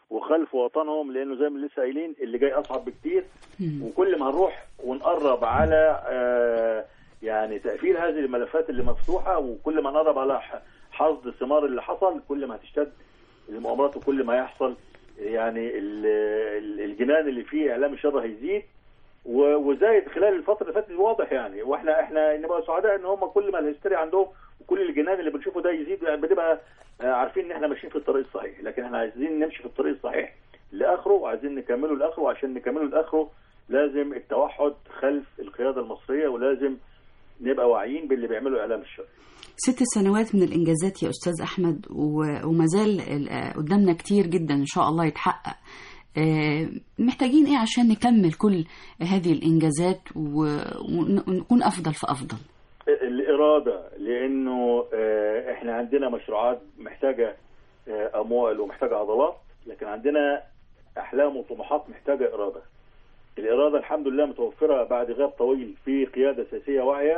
وخلف وطنهم لانه زي ما لسه قايلين اللي جاي اصعب بكتير مم. وكل ما هنروح ونقرب على آه، يعني تقفيل هذه الملفات اللي مفتوحه وكل ما نقرب على ح- حصد ثمار اللي حصل كل ما هتشتد المؤامرات وكل ما يحصل يعني ال- ال- الجنان اللي فيه اعلام الشر هيزيد و- وزايد خلال الفتره اللي فاتت واضح يعني واحنا احنا نبقى سعداء ان هم كل ما الهستيريا عندهم وكل الجنان اللي بنشوفه ده يزيد يعني بنبقى آه، عارفين ان احنا ماشيين في الطريق الصحيح لكن احنا عايزين نمشي في الطريق الصحيح لاخره وعايزين نكمله لاخره وعشان نكمله لاخره لازم التوحد خلف القياده المصريه ولازم نبقى واعيين باللي بيعمله اعلام الشر ست سنوات من الإنجازات يا أستاذ أحمد و- وما زال ال- قدامنا كتير جدا إن شاء الله يتحقق آه، محتاجين إيه عشان نكمل كل هذه الإنجازات و- ون- ونكون أفضل فأفضل الاراده لانه آه، احنا عندنا مشروعات محتاجه آه، اموال ومحتاجه عضلات لكن عندنا احلام وطموحات محتاجه اراده الاراده الحمد لله متوفره بعد غياب طويل في قياده سياسيه واعيه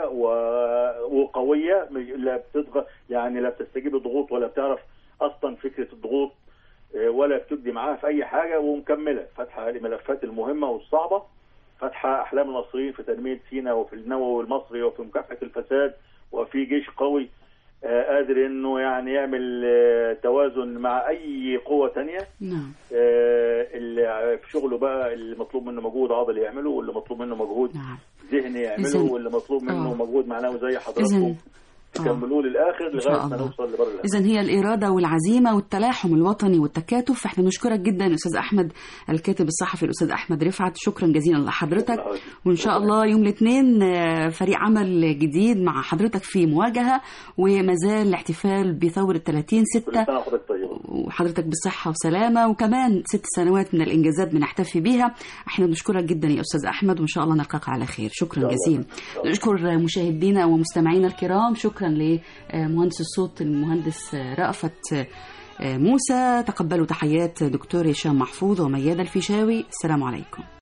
و- وقويه مش- لا بتضغط يعني لا بتستجيب للضغوط ولا بتعرف اصلا فكره الضغوط آه، ولا بتبدي معاها في اي حاجه ومكمله فاتحه الملفات المهمه والصعبه فاتحه احلام المصريين في تنميه سيناء وفي النووي المصري وفي مكافحه الفساد وفي جيش قوي آه، قادر انه يعني يعمل آه، توازن مع اي قوه تانية نعم آه، اللي في شغله بقى اللي مطلوب منه مجهود عضلي يعمله واللي مطلوب منه مجهود نعم ذهني يعمله إذن- واللي مطلوب منه آه. مجهود معنوي زي إذن حضراتكم تكملوه للاخر إن شاء لغايه ما الله. نوصل لبر الامان إذا هي الإرادة والعزيمة والتلاحم الوطني والتكاتف فإحنا نشكرك جدا أستاذ أحمد الكاتب الصحفي الأستاذ أحمد رفعت شكرا جزيلا لحضرتك وإن شاء الله يوم الاثنين آه، فريق عمل جديد مع حضرتك في مواجهة وما زال الاحتفال بثورة 30 كل 6 سنه وحضرتك طيب وحضرتك بالصحة وسلامة وكمان ست سنوات من الإنجازات بنحتفي بيها احنا بنشكرك جدا يا أستاذ أحمد وإن شاء الله نلقاك على خير شكرا الله. جزيلا إن شاء الله. نشكر مشاهدينا ومستمعينا الكرام شكرا لمهندس الصوت المهندس رأفت موسى تقبلوا تحيات دكتور هشام محفوظ وميادة الفيشاوي السلام عليكم